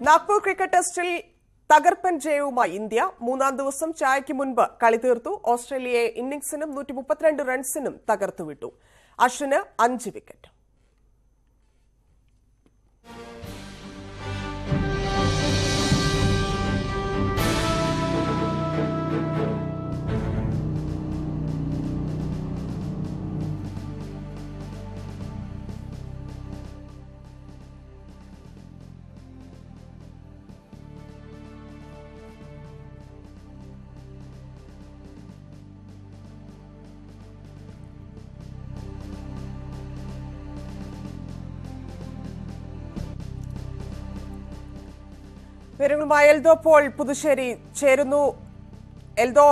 Nagpur cricket ടെസ്റ്റിൽ തകർപ്പൻ ജയവുമായി India മൂന്നാം ദിവസം ചായയ്ക്ക് മുൻപ് കളി തീർത്തു ഓസ്ട്രേലിയയെ ഇന്നിംഗ്സിനും നൂറ്റി മുപ്പത്തിരണ്ട് റൺസിനും തകർത്തുവിട്ടു അശ്വിന് അഞ്ച് വിക്കറ്റ് വിവരങ്ങളുമായി എൽദോ പോൾ പുതുശ്ശേരി ചേരുന്നു എൽദോ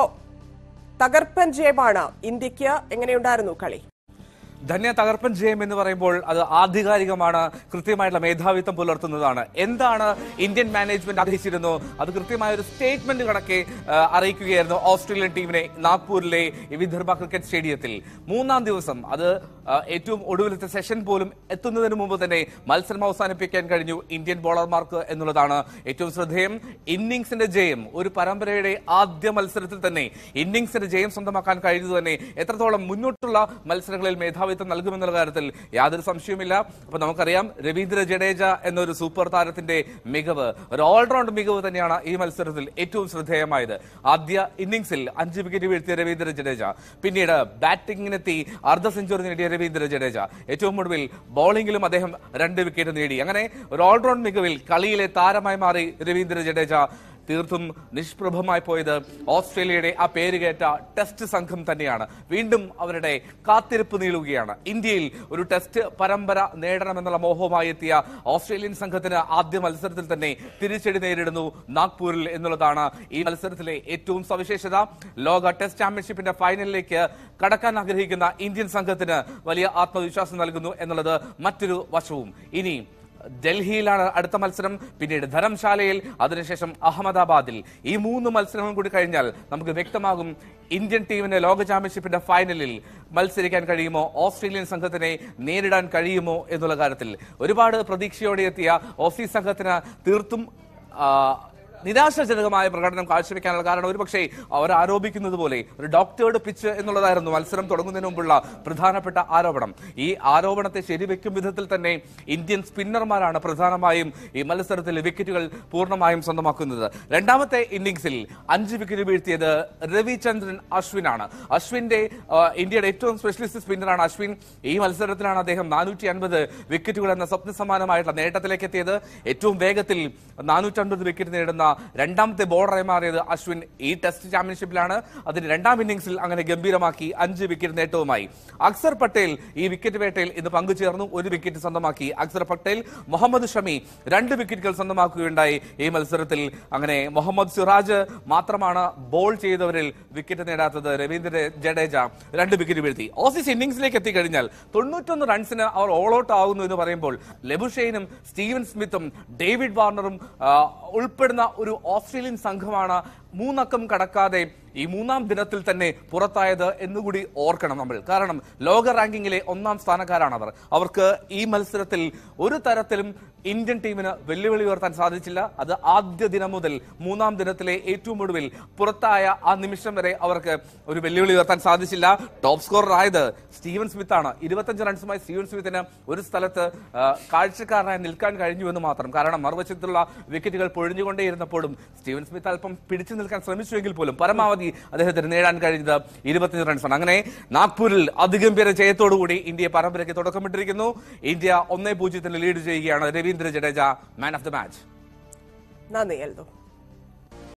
തകർപ്പൻ ജയമാണ് ഇന്ത്യക്ക് എങ്ങനെയുണ്ടായിരുന്നു കളി ധന്യ തകർപ്പൻ ജയം എന്ന് പറയുമ്പോൾ അത് ആധികാരികമാണ് കൃത്യമായിട്ടുള്ള മേധാവിത്വം പുലർത്തുന്നതാണ് എന്താണ് ഇന്ത്യൻ മാനേജ്മെന്റ് ആഗ്രഹിച്ചിരുന്നു അത് കൃത്യമായ ഒരു സ്റ്റേറ്റ്മെന്റ് കണക്കെ ആ, അറിയിക്കുകയായിരുന്നു ഓസ്ട്രേലിയൻ ടീമിനെ നാഗ്പൂരിലെ വിദർഭ ക്രിക്കറ്റ് സ്റ്റേഡിയത്തിൽ മൂന്നാം ദിവസം അത് ആ, ഏറ്റവും ഒടുവിലത്തെ സെഷൻ പോലും എത്തുന്നതിന് മുമ്പ് തന്നെ മത്സരം അവസാനിപ്പിക്കാൻ കഴിഞ്ഞു ഇന്ത്യൻ ബോളർമാർക്ക് എന്നുള്ളതാണ് ഏറ്റവും ശ്രദ്ധേയം ഇന്നിംഗ്സിന്റെ ജയം ഒരു പരമ്പരയുടെ ആദ്യ മത്സരത്തിൽ തന്നെ ഇന്നിംഗ്സിന്റെ ജയം സ്വന്തമാക്കാൻ കഴിഞ്ഞത് തന്നെ എത്രത്തോളം മുന്നോട്ടുള്ള മത്സരങ്ങളിൽ മേധാവിത്വം നൽകുമെന്നുള്ള കാര്യത്തിൽ യാതൊരു സംശയവുമില്ല അപ്പൊ നമുക്കറിയാം രവീന്ദ്ര ജഡേജ എന്നൊരു സൂപ്പർ താരത്തിന്റെ മികവ് ഒരു ഓൾറൗണ്ട് മികവ് തന്നെയാണ് ഈ മത്സരത്തിൽ ഏറ്റവും ശ്രദ്ധേയമായത് ആദ്യ ഇന്നിംഗ്സിൽ അഞ്ച് വിക്കറ്റ് വീഴ്ത്തിയ രവീന്ദ്ര ജഡേജ പിന്നീട് ബാറ്റിംഗിനെത്തി അർദ്ധ സെഞ്ചുറി നേടിയ രവീന്ദ്ര ജഡേജ ഏറ്റവും ഒടുവിൽ ബൌളിംഗിലും അദ്ദേഹം രണ്ട് വിക്കറ്റ് നേടി അങ്ങനെ ഒരു ഓൾറൗണ്ട് മികവിൽ കളിയിലെ താരമായി മാറി രവീന്ദ്ര ജഡേജ തീർത്തും നിഷ്പ്രഭമായി പോയത് ഓസ്ട്രേലിയയുടെ ആ പേരുകേറ്റ ടെസ്റ്റ് സംഘം തന്നെയാണ് വീണ്ടും അവരുടെ കാത്തിരിപ്പ് നീളുകയാണ് ഇന്ത്യയിൽ ഒരു ടെസ്റ്റ് പരമ്പര നേടണമെന്നുള്ള മോഹവുമായി എത്തിയ ഓസ്ട്രേലിയൻ സംഘത്തിന് ആദ്യ മത്സരത്തിൽ തന്നെ തിരിച്ചടി നേരിടുന്നു നാഗ്പൂരിൽ എന്നുള്ളതാണ് ഈ മത്സരത്തിലെ ഏറ്റവും സവിശേഷത ലോക ടെസ്റ്റ് ചാമ്പ്യൻഷിപ്പിന്റെ ഫൈനലിലേക്ക് കടക്കാൻ ആഗ്രഹിക്കുന്ന ഇന്ത്യൻ സംഘത്തിന് വലിയ ആത്മവിശ്വാസം നൽകുന്നു എന്നുള്ളത് മറ്റൊരു വശവും ഇനി ഡൽഹിയിലാണ് അടുത്ത മത്സരം പിന്നീട് ധരംശാലയിൽ അതിനുശേഷം അഹമ്മദാബാദിൽ ഈ മൂന്ന് മത്സരങ്ങളും കൂടി കഴിഞ്ഞാൽ നമുക്ക് വ്യക്തമാകും ഇന്ത്യൻ ടീമിന് ലോക ചാമ്പ്യൻഷിപ്പിന്റെ ഫൈനലിൽ മത്സരിക്കാൻ കഴിയുമോ ഓസ്ട്രേലിയൻ സംഘത്തിനെ നേരിടാൻ കഴിയുമോ എന്നുള്ള കാര്യത്തിൽ ഒരുപാട് പ്രതീക്ഷയോടെ എത്തിയ ഓസീസ് സംഘത്തിന് തീർത്തും ആ, നിരാശാജനകമായ പ്രകടനം കാഴ്ചവെക്കാനുള്ള കാരണം ഒരുപക്ഷെ അവർ ആരോപിക്കുന്നത് പോലെ ഒരു ഡോക്ടേർഡ് പിച്ച് എന്നുള്ളതായിരുന്നു മത്സരം തുടങ്ങുന്നതിന് മുമ്പുള്ള പ്രധാനപ്പെട്ട ആരോപണം ഈ ആരോപണത്തെ ശരിവെക്കും വിധത്തിൽ തന്നെ ഇന്ത്യൻ സ്പിന്നർമാരാണ് പ്രധാനമായും ഈ മത്സരത്തിൽ വിക്കറ്റുകൾ പൂർണ്ണമായും സ്വന്തമാക്കുന്നത് രണ്ടാമത്തെ ഇന്നിംഗ്സിൽ അഞ്ച് വിക്കറ്റ് വീഴ്ത്തിയത് രവിചന്ദ്രൻ അശ്വിനാണ് അശ്വിന്റെ ആ, ഇന്ത്യയുടെ ഏറ്റവും സ്പെഷ്യലിസ്റ്റ് സ്പിന്നറാണ് അശ്വിൻ ഈ മത്സരത്തിലാണ് അദ്ദേഹം നാനൂറ്റി അൻപത് വിക്കറ്റുകൾ എന്ന സ്വപ്ന സമാനമായിട്ടുള്ള നേട്ടത്തിലേക്ക് എത്തിയത് ഏറ്റവും വേഗത്തിൽ നാനൂറ്റൻപത് വിക്കറ്റ് നേടുന്ന രണ്ടാമത്തെ ബോളറായി മാറിയത് അശ്വിൻ ഈ ടെസ്റ്റ് ചാമ്പ്യൻഷിപ്പിലാണ് അതിന് രണ്ടാം ഇന്നിംഗ്സിൽ അങ്ങനെ ഗംഭീരമാക്കി അഞ്ച് വിക്കറ്റ് നേട്ടവുമായി അക്സർ പട്ടേൽ ഈ വിക്കറ്റ് വേട്ടയിൽ ഇന്ന് പങ്കുചേർന്നു ഒരു വിക്കറ്റ് സ്വന്തമാക്കി അക്സർ പട്ടേൽ മുഹമ്മദ് ഷമി രണ്ട് വിക്കറ്റുകൾ സ്വന്തമാക്കുകയുണ്ടായി ഈ മത്സരത്തിൽ അങ്ങനെ മുഹമ്മദ് സിറാജ് മാത്രമാണ് ബോൾ ചെയ്തവരിൽ വിക്കറ്റ് നേടാത്തത് രവീന്ദ്ര ജഡേജ രണ്ട് വിക്കറ്റ് വീഴ്ത്തി ഓസീസ് ഇന്നിംഗ്സിലേക്ക് എത്തിക്കഴിഞ്ഞാൽ തൊണ്ണൂറ്റൊന്ന് റൺസിന് അവർ ഓൾ ഔട്ട് ആകുന്നു എന്ന് പറയുമ്പോൾ ലെബുഷെയിനും സ്റ്റീവൻ സ്മിത്തും ഡേവിഡ് വാർണറും ആ, ഉൾപ്പെടുന്ന ഒരു ഓസ്ട്രേലിയൻ സംഘമാണ് മൂന്നക്കം കടക്കാതെ ഈ മൂന്നാം ദിനത്തിൽ തന്നെ പുറത്തായത് എന്നുകൂടി ഓർക്കണം നമ്മൾ കാരണം ലോക റാങ്കിങ്ങിലെ ഒന്നാം സ്ഥാനക്കാരാണ് അവർ അവർക്ക് ഈ മത്സരത്തിൽ ഒരു തരത്തിലും ഇന്ത്യൻ ടീമിന് വെല്ലുവിളി ഉയർത്താൻ സാധിച്ചില്ല അത് ആദ്യ ദിനം മുതൽ മൂന്നാം ദിനത്തിലെ ഏറ്റവും ഒടുവിൽ പുറത്തായ ആ നിമിഷം വരെ അവർക്ക് ഒരു വെല്ലുവിളി ഉയർത്താൻ സാധിച്ചില്ല ടോപ്പ് സ്കോറർ ആയത് സ്റ്റീവൻ സ്മിത്ത് ആണ് ഇരുപത്തഞ്ച് റൺസുമായി സ്റ്റീവൻ സ്മിത്തിന് ഒരു സ്ഥലത്ത് ആ, കാഴ്ചക്കാരനായി നിൽക്കാൻ കഴിഞ്ഞു എന്ന് മാത്രം കാരണം മറുവശത്തുള്ള വിക്കറ്റുകൾ പൊഴിഞ്ഞുകൊണ്ടേയിരുന്നപ്പോഴും സ്റ്റീവൻ സ്മിത്ത് അല്പം പിടിച്ചു നിൽക്കാൻ ശ്രമിച്ചുവെങ്കിൽ പോലും പരമാവധി അദ്ദേഹത്തിന് നേടാൻ കഴിഞ്ഞത് ഇരുപത്തിയഞ്ച് റൺസാണ് അങ്ങനെ നാഗ്പൂരിൽ അതിഗംഭീര ജയത്തോടുകൂടി ഇന്ത്യ പരമ്പരയ്ക്ക് തുടക്കമിട്ടിരിക്കുന്നു ഇന്ത്യ ഒന്നേ പൂജ്യത്തിന് ലീഡ് ചെയ്യുകയാണ് Ravindra Jadeja man of the match നന്ദി എൽദോ